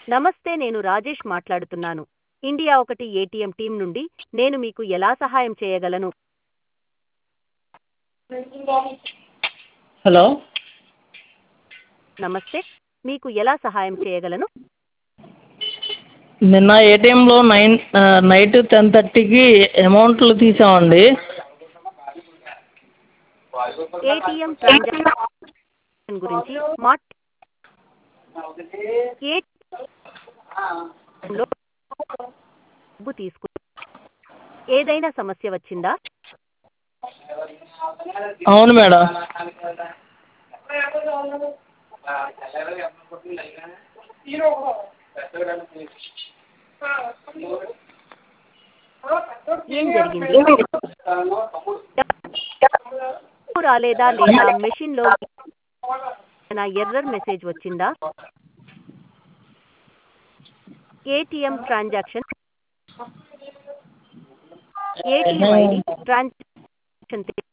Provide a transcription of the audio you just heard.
నమస్తే నేను రాజేష్ మాట్లాడుతున్నాను ఇండియా ఒకటి ఏటీఎం టీం నుండి నేను మీకు ఎలా సహాయం చేయగలను హలో నమస్తే మీకు ఎలా సహాయం చేయగలను నిన్న ఏటీఎంలో నైన్ నైట్ టెన్ థర్టీకి అమౌంట్లు తీసామండి ఏటీఎం ట్రాన్సాక్షన్ గురించి మాట్ ఏటీఎంలో డబ్బు తీసుకు ఏదైనా సమస్య వచ్చిందా అవును మేడం ఏం జరిగింది డబ్బు రాలేదా లేదా మెషిన్లో ఏదైనా ఎర్రర్ మెసేజ్ వచ్చిందా ATM transaction ATM ID transaction